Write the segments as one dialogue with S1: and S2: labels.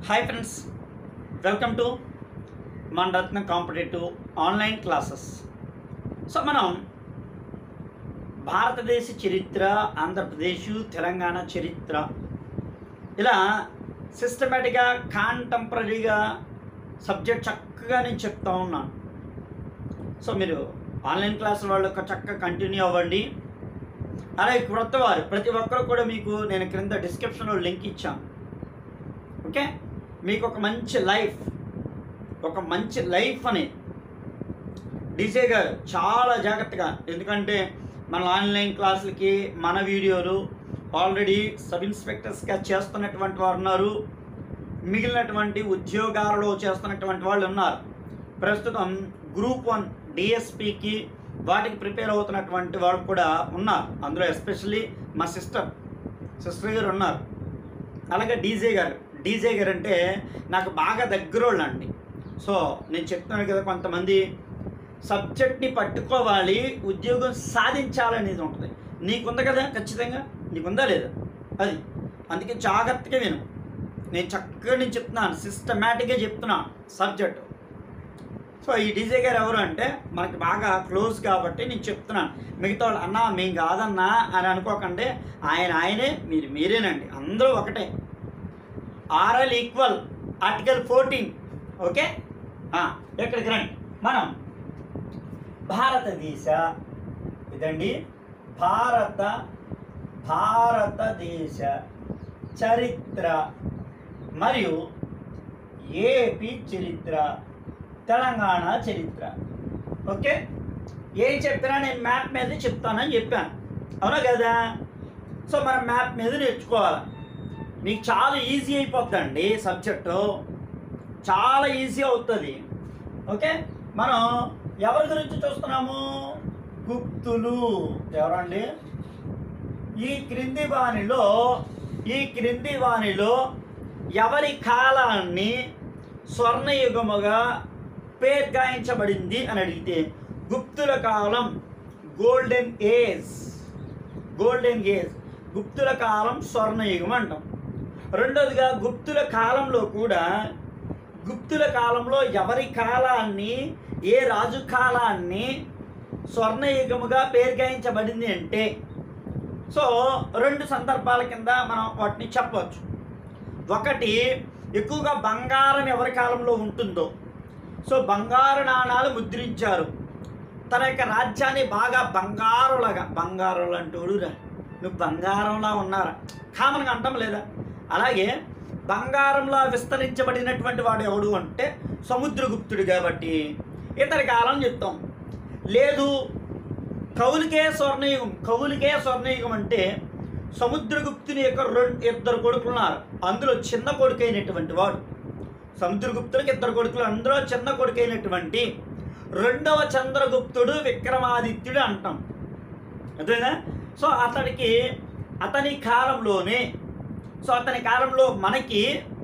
S1: hi friends welcome to మన Ratna competitive online classes so మనం భారతదేశ చరిత్ర ఆంధ్రప్రదేశ్ తెలంగాణ చరిత్ర ఇలా సిస్టమేటిక్గా కాంటెంపరీగా సబ్జెక్ట్ చక్కగా నేను చెప్తా ఉన్నాను సో మీరు ఆన్లైన్ క్లాస్ వాళ్ళు ఒక చక్కగా కంటిన్యూ అవ్వండి అలాగే క్రొత్త వారు ప్రతి ఒక్కరు కూడా మీకు నేను క్రింద డిస్క్రిప్షన్లో లింక్ ఇచ్చాను ఓకే మీకు ఒక మంచి లైఫ్ ఒక మంచి లైఫ్ అని డీజే గారు చాలా జాగ్రత్తగా ఎందుకంటే మన ఆన్లైన్ క్లాసులకి మన వీడియోలు ఆల్రెడీ సబ్ ఇన్స్పెక్టర్స్గా చేస్తున్నటువంటి వారు ఉన్నారు మిగిలినటువంటి ఉద్యోగాలలో చేస్తున్నటువంటి వాళ్ళు ఉన్నారు ప్రస్తుతం గ్రూప్ వన్ డిఎస్పికి వాటికి ప్రిపేర్ అవుతున్నటువంటి వాళ్ళు కూడా ఉన్నారు అందులో ఎస్పెషల్లీ మా సిస్టర్ సిస్టర్ గారు ఉన్నారు అలాగే డీజే గారు డీజే గారు అంటే నాకు బాగా దగ్గరోళ్ళు అండి సో నేను చెప్తున్నాను కదా కొంతమంది సబ్జెక్ట్ని పట్టుకోవాలి ఉద్యోగం సాధించాలనేది ఉంటుంది నీకుంది కదా ఖచ్చితంగా నీకుందా లేదా అది అందుకే జాగ్రత్తగా విను నేను చక్కగా నేను చెప్తున్నాను సిస్టమేటిక్గా చెప్తున్నాను సబ్జెక్ట్ సో ఈ డీజే గారు ఎవరు అంటే మనకి బాగా క్లోజ్ కాబట్టి నేను చెప్తున్నాను మిగతా వాళ్ళు అన్నా మేము కాదన్నా అని అనుకోకండి ఆయన ఆయనే మీరు మీరేనండి అందరూ ఒకటే are all equal article fourteen okay ఆ, ఎక్కడికి రండి మనం భారతదేశ ఇదండి భారత భారతదేశ చరిత్ర మరియు ఏపీ చరిత్ర తెలంగాణ చరిత్ర ఓకే ఏం చెప్పినా నేను మ్యాప్ మీద చెప్తానని చెప్పాను అవునా కదా సో మనం మ్యాప్ మీద నేర్చుకోవాలి మీకు చాలా ఈజీ అయిపోద్దండి సబ్జెక్టు చాలా ఈజీ అవుతుంది ఓకే మనం ఎవరి గురించి చూస్తున్నాము గుప్తులు ఎవరండి ఈ క్రింది వాణిలో ఈ క్రింది వాణిలో ఎవరి కాలాన్ని స్వర్ణయుగముగా పేర్గాయించబడింది అని అడిగితే గుప్తుల కాలం గోల్డెన్ ఏజ్ గోల్డెన్ ఏజ్ గుప్తుల కాలం స్వర్ణయుగం అంటాం రెండోదిగా గుప్తుల కాలంలో కూడా గుప్తుల కాలంలో ఎవరి కాలాన్ని ఏ రాజు కాలాన్ని స్వర్ణయుగముగా పేర్గాయించబడింది అంటే సో రెండు సందర్భాల కింద మనం వాటిని చెప్పవచ్చు ఒకటి ఎక్కువగా బంగారం ఎవరి కాలంలో ఉంటుందో సో బంగారు నాణాలు ముద్రించారు తన యొక్క రాజ్యాన్ని బాగా బంగారులాగా బంగారం లాంటి రా నువ్వు బంగారంలా ఉన్నారా కామన్గా అంటాం లేదా అలాగే బంగారంలా విస్తరించబడినటువంటి వాడు ఎవడు అంటే సముద్రగుప్తుడు కాబట్టి ఇతని కాలం చెప్తాం లేదు కౌలికే స్వర్ణయుగం కౌలికే స్వర్ణయుగం అంటే సముద్రగుప్తుని యొక్క రెండు ఇద్దరు కొడుకులు ఉన్నారు అందులో చిన్న కొడుకైనటువంటి వాడు సముద్రగుప్తుడికి ఇద్దరు కొడుకులు అందులో చిన్న కొడుకైనటువంటి రెండవ చంద్రగుప్తుడు విక్రమాదిత్యుడు అంటాం అదేనా సో అతడికి అతని కాలంలోనే సో అతని కాలంలో మనకి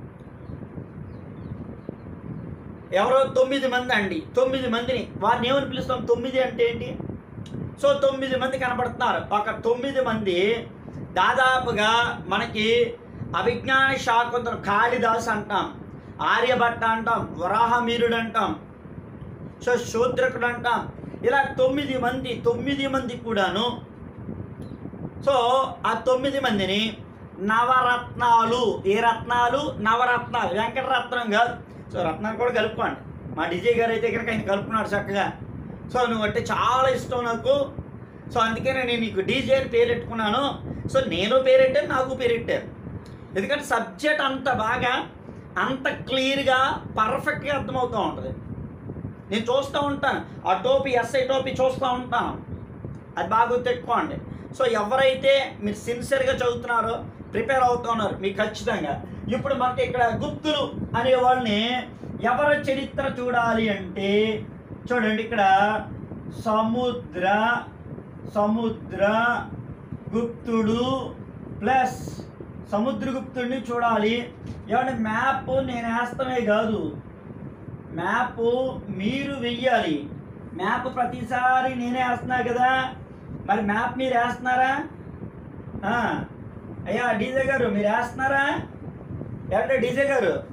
S1: ఎవరో తొమ్మిది మంది అండి తొమ్మిది మందిని వారిని ఏమని పిలుస్తాం తొమ్మిది అంటే ఏంటి సో తొమ్మిది మంది కనపడుతున్నారు ఒక తొమ్మిది మంది దాదాపుగా మనకి అభిజ్ఞాన శాకుంతలు కాళిదాస్ అంటాం ఆర్యభట్ట అంటాం వరాహమీరుడు అంటాం సో శూద్రకుడు అంటాం ఇలా తొమ్మిది మంది తొమ్మిది మంది కూడాను సో ఆ తొమ్మిది మందిని నవరత్నాలు ఏ రత్నాలు నవరత్నాలు వెంకటరత్నం కాదు సో రత్నాలు కూడా కలుపుకోండి మా డిజే గారు అయితే కనుక ఆయన కలుపుకున్నాడు చక్కగా సో నువ్వు అంటే చాలా ఇష్టం నాకు సో అందుకనే నేను నీకు డీజే అని పేరెట్టుకున్నాను సో నేను పేరెట్టాను నాకు పేరెట్టాను ఎందుకంటే సబ్జెక్ట్ అంత బాగా అంత క్లియర్గా పర్ఫెక్ట్గా అర్థమవుతూ ఉంటుంది నేను చూస్తూ ఉంటాను ఆ టోపీ ఎస్ఐ టోపీ చూస్తూ ఉంటాను అది బాగా గుర్తెట్టుకోండి సో ఎవరైతే మీరు సిన్సియర్గా చదువుతున్నారో ప్రిపేర్ అవుతున్నారు మీకు ఖచ్చితంగా ఇప్పుడు మనకి ఇక్కడ గుప్తులు అనే వాళ్ళని ఎవరి చరిత్ర చూడాలి అంటే చూడండి ఇక్కడ సముద్ర సముద్ర గుప్తుడు ప్లస్ సముద్రగుప్తుడిని చూడాలి ఏమంటే మ్యాప్ నేను వేస్తామే కాదు మ్యాప్ మీరు వెయ్యాలి మ్యాప్ ప్రతిసారి నేనే వేస్తున్నా కదా మరి మ్యాప్ మీరు వేస్తున్నారా ఆ, అయ్యా డీజే గారు మీరు వేస్తున్నారా ఏమంటే డీజే గారు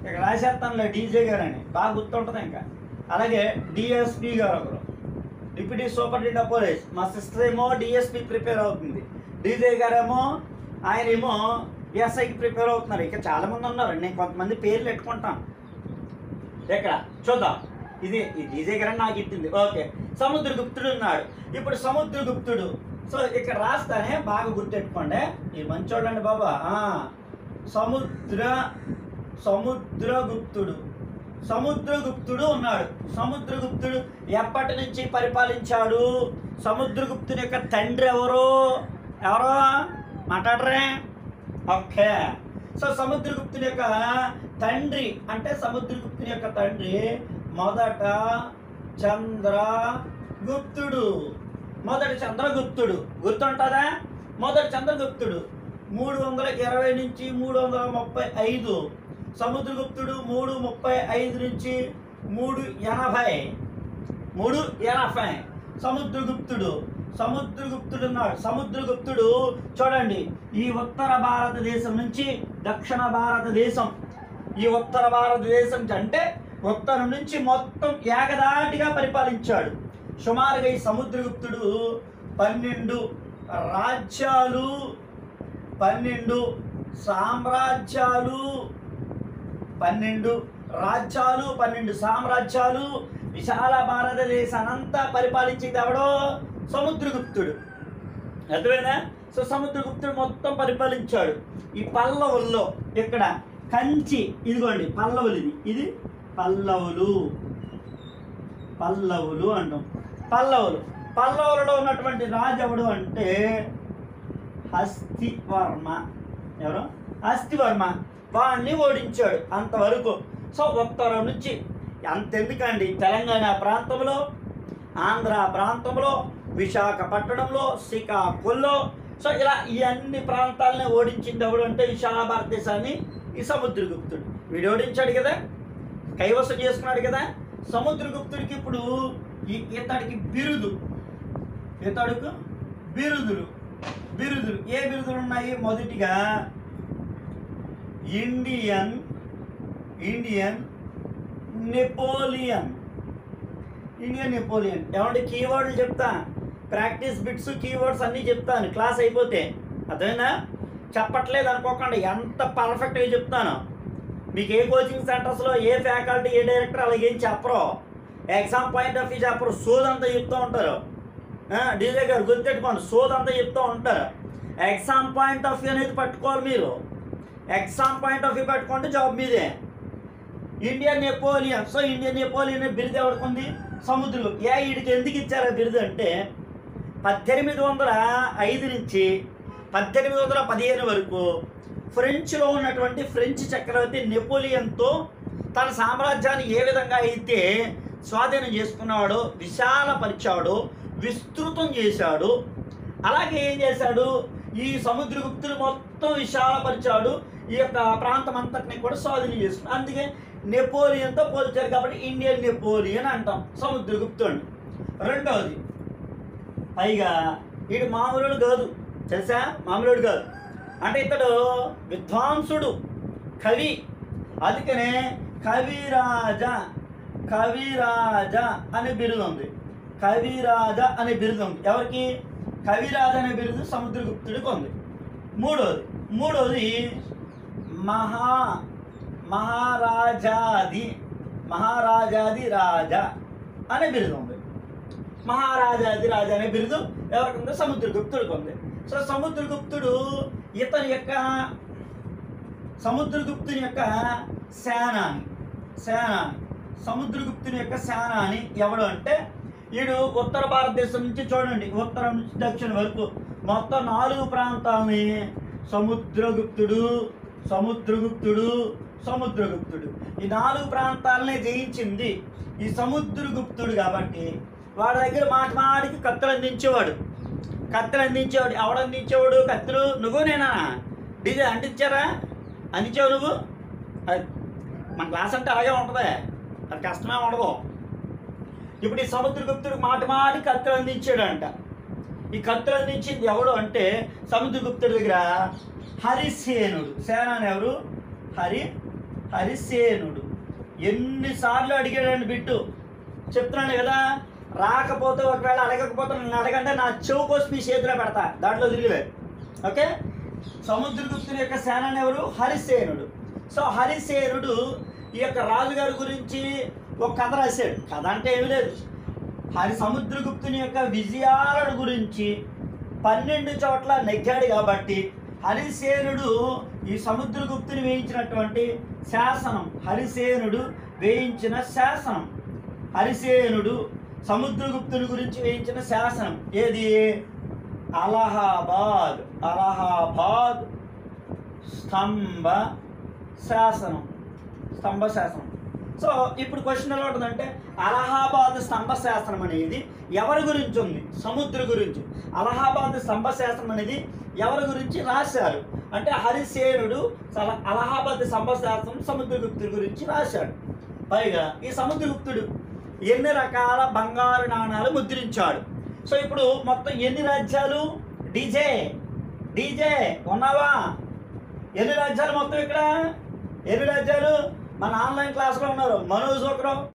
S1: ఇక్కడ రాసేస్తానులే డీజే గారు అని బాగా గుర్తుంటుంది ఇంకా అలాగే డిఎస్పి గారు ఒకరు డిప్యూటీ సూపరింటెండెంట్ ఆఫ్ పోలీస్ మా సిస్టర్ ఏమో డిఎస్పి ప్రిపేర్ అవుతుంది డీజే గారేమో ఆయన ఏమో ఎస్ఐకి ప్రిపేర్ అవుతున్నారు ఇక చాలా మంది ఉన్నారు నేను కొంతమంది పేర్లు పెట్టుకుంటాను ఎక్కడ చూద్దాం ఇది ఈ డీజే గారు నాకు ఇట్టింది ఓకే సముద్రగుప్తుడు ఉన్నాడు ఇప్పుడు సముద్రగుప్తుడు సో ఇక్కడ రాస్తానే బాగా గుర్తెట్టుకోండి ఈ మంచోడండి బాబా ఆ, సముద్ర సముద్రగుప్తుడు సముద్రగుప్తుడు ఉన్నాడు సముద్రగుప్తుడు ఎప్పటి నుంచి పరిపాలించాడు సముద్రగుప్తుని యొక్క తండ్రి ఎవరు ఎవరు మాట్లాడరే ఓకే సో సముద్రగుప్తుని యొక్క తండ్రి అంటే సముద్రగుప్తుని యొక్క తండ్రి మొదట చంద్రగుప్తుడు మొదటి చంద్రగుప్తుడు గుర్తుంటుందా మొదటి చంద్రగుప్తుడు మూడు వందల ఇరవై నుంచి మూడు వందల ముప్పై ఐదు సముద్రగుప్తుడు మూడు ముప్పై ఐదు నుంచి మూడు ఎనభై మూడు ఎనభై సముద్రగుప్తుడు సముద్రగుప్తుడు ఉన్నాడు సముద్రగుప్తుడు చూడండి ఈ ఉత్తర భారతదేశం నుంచి దక్షిణ భారతదేశం ఈ ఉత్తర భారతదేశం అంటే ఉత్తరం నుంచి మొత్తం ఏకదాటిగా పరిపాలించాడు సుమారుగా ఈ సముద్రగుప్తుడు పన్నెండు రాజ్యాలు పన్నెండు సామ్రాజ్యాలు పన్నెండు రాజ్యాలు పన్నెండు సామ్రాజ్యాలు విశాల భారతదేశానంతా పరిపాలించేది ఎవడో సముద్రగుప్తుడు అర్థమైనా సో సముద్రగుప్తుడు మొత్తం పరిపాలించాడు ఈ పల్లవుల్లో ఇక్కడ కంచి ఇదిగోండి పల్లవులు ఇది ఇది పల్లవులు పల్లవులు అంటాం పల్లవులు పల్లవులలో ఉన్నటువంటి రాజు ఎవడు అంటే హస్తివర్మ ఎవరు హస్తివర్మ వాడిని ఓడించాడు అంతవరకు సో ఉత్తరం నుంచి అంతెందుకండి తెలంగాణ ప్రాంతంలో ఆంధ్ర ప్రాంతంలో విశాఖపట్నంలో శ్రీకాకుళంలో సో ఇలా ఈ అన్ని ప్రాంతాలని ఓడించింది ఎవడు అంటే విశాల భారతదేశాన్ని ఈ సముద్రగుప్తుడు వీడు ఓడించాడు కదా కైవసం చేసుకున్నాడు కదా సముద్రగుప్తుడికి ఇప్పుడు ఈ- ఇతడికి బిరుదు ఇతడుకు బిరుదులు బిరుదులు ఏ బిరుదులు ఉన్నాయి మొదటిగా Indian Indian Napoleon Indian Napoleon ఏమంటే కీవర్డ్లు చెప్తా ప్రాక్టీస్ బిట్స్ కీవర్డ్స్ అన్నీ చెప్తాను క్లాస్ అయిపోతే అదేనా చెప్పట్లేదు అనుకోకండి ఎంత పర్ఫెక్ట్గా చెప్తాను మీకు ఏ కోచింగ్ సెంటర్స్లో ఏ ఫ్యాకల్టీ ఏ డైరెక్టర్ అలాగేం చెప్పరు ఎగ్జామ్ పాయింట్ ఆఫ్ వ్యూ చెప్పరు సోదంతా చెప్తూ ఉంటారు డీజే గారు గుర్తెట్టుకోండి సోదంతా చెప్తూ ఉంటారు ఎగ్జామ్ పాయింట్ ఆఫ్ వ్యూ అనేది పట్టుకోవాలి మీరు ఎగ్జామ్ పాయింట్ ఆఫ్ వ్యూ పట్టుకుంటే జాబ్ మీదే Indian Napoleon so Indian Napoleon అనే బిరుదు ఎవరికి ఉంది సముద్రం ఏ వీడికి ఎందుకు ఇచ్చారు ఆ బిరుదు అంటే పద్దెనిమిది వందల ఐదు నుంచి పద్దెనిమిది వందల పదిహేను వరకు ఫ్రెంచ్లో ఉన్నటువంటి ఫ్రెంచ్ చక్రవర్తి నెపోలియన్తో తన సామ్రాజ్యాన్ని ఏ విధంగా అయితే స్వాధీనం చేసుకున్నాడో విశాలపరిచాడో విస్తృతం చేశాడు అలాగే ఏం చేశాడు ఈ సముద్రగుప్తుడు మొత్తం విశాలపరిచాడు ఈ యొక్క ప్రాంతం అంతటిని కూడా స్వాధీనం చేసుకున్నాడు అందుకే నెపోలియన్తో పోల్చారు కాబట్టి ఇండియన్ నెపోలియన్ అంటాం సముద్రగుప్తుడు రెండవది పైగా వీడు మామూలుడు కాదు తెలుసా మామూలుడు కాదు అంటే ఇతడు విద్వాంసుడు కవి అందుకనే కవిరాజ కవిరాజ అనే బిరుదు ఉంది కవిరాజ అనే బిరుదు ఉంది ఎవరికి కవిరాజ అనే బిరుదు సముద్రగుప్తుడికి ఉంది మూడోది మూడోది మహా మహారాజాది మహారాజాది రాజా అనే బిరుదు ఉంది మహారాజాది రాజా అనే బిరుదు ఎవరికి ఉంది సముద్రగుప్తుడికి ఉంది సో సముద్రగుప్తుడు ఇతని యొక్క సముద్రగుప్తుని యొక్క సేనాని సేనాని సముద్రగుప్తుని యొక్క సేనాని ఎవడు అంటే వీడు ఉత్తర భారతదేశం నుంచి చూడండి ఉత్తరం నుంచి దక్షిణ వరకు మొత్తం నాలుగు ప్రాంతాలని సముద్రగుప్తుడు సముద్రగుప్తుడు సముద్రగుప్తుడు ఈ నాలుగు ప్రాంతాలనే జయించింది ఈ సముద్రగుప్తుడు కాబట్టి వాడి దగ్గర మాట మాటికి కత్తులు అందించేవాడు కత్తులు అందించేవాడు ఎవడు అందించేవాడు కత్తులు నువ్వు నేనా డీజే అందించారా అందించావు నువ్వు అది మన క్లాస్ అంటే అలాగే ఉంటుంది అది కష్టమే ఉండదు ఇప్పుడు ఈ సముద్రగుప్తుడు మాట మాటి కత్తులు అందించాడంట ఈ కత్తులు అందించింది ఎవడు అంటే సముద్రగుప్తుడి దగ్గర హరిసేనుడు సేనాని ఎవరు హరి హరిసేనుడు ఎన్నిసార్లు అడిగాడండి బిట్టు చెప్తున్నాను కదా రాకపోతే ఒకవేళ అడగకపోతే నన్ను అడగంటే నా చెవు కోసం మీ చేతిలో పెడతా దాంట్లో తిరిగివే ఓకే సముద్రగుప్తుని యొక్క సేనాని ఎవరు హరిసేనుడు సో హరిసేనుడు ఈ యొక్క రాజుగారి గురించి ఒక కథ రాశాడు కథ అంటే ఏమీ లేదు హరి సముద్రగుప్తుని యొక్క విజయాల గురించి పన్నెండు చోట్ల నెగ్గాడు కాబట్టి హరిసేనుడు ఈ సముద్రగుప్తుని వేయించినటువంటి శాసనం హరిసేనుడు వేయించిన శాసనం హరిసేనుడు సముద్రగుప్తుని గురించి వేయించిన శాసనం ఏది అలహాబాద్ అలహాబాద్ స్తంభ శాసనం స్తంభ శాసనం సో ఇప్పుడు క్వశ్చన్ ఎలా ఉంటుందంటే అలహాబాద్ స్తంభ శాసనం అనేది ఎవరి గురించి ఉంది సముద్ర గురించి అలహాబాద్ స్తంభ శాసనం అనేది ఎవరి గురించి రాశారు అంటే హరిసేనుడు సల- అలహాబాద్ స్తంభ శాసనం సముద్రగుప్తుడి గురించి రాశాడు పైగా ఈ సముద్రగుప్తుడు ఎన్ని రకాల బంగారు నాణాలు ముద్రించాడు సో ఇప్పుడు మొత్తం ఎన్ని రాజ్యాలు డీజే డీజే ఉన్నావా ఎన్ని రాజ్యాలు మొత్తం ఇక్కడ ఎన్ని రాజ్యాలు మన ఆన్లైన్ క్లాస్లో ఉన్నారు మనోజ్ ఒకరు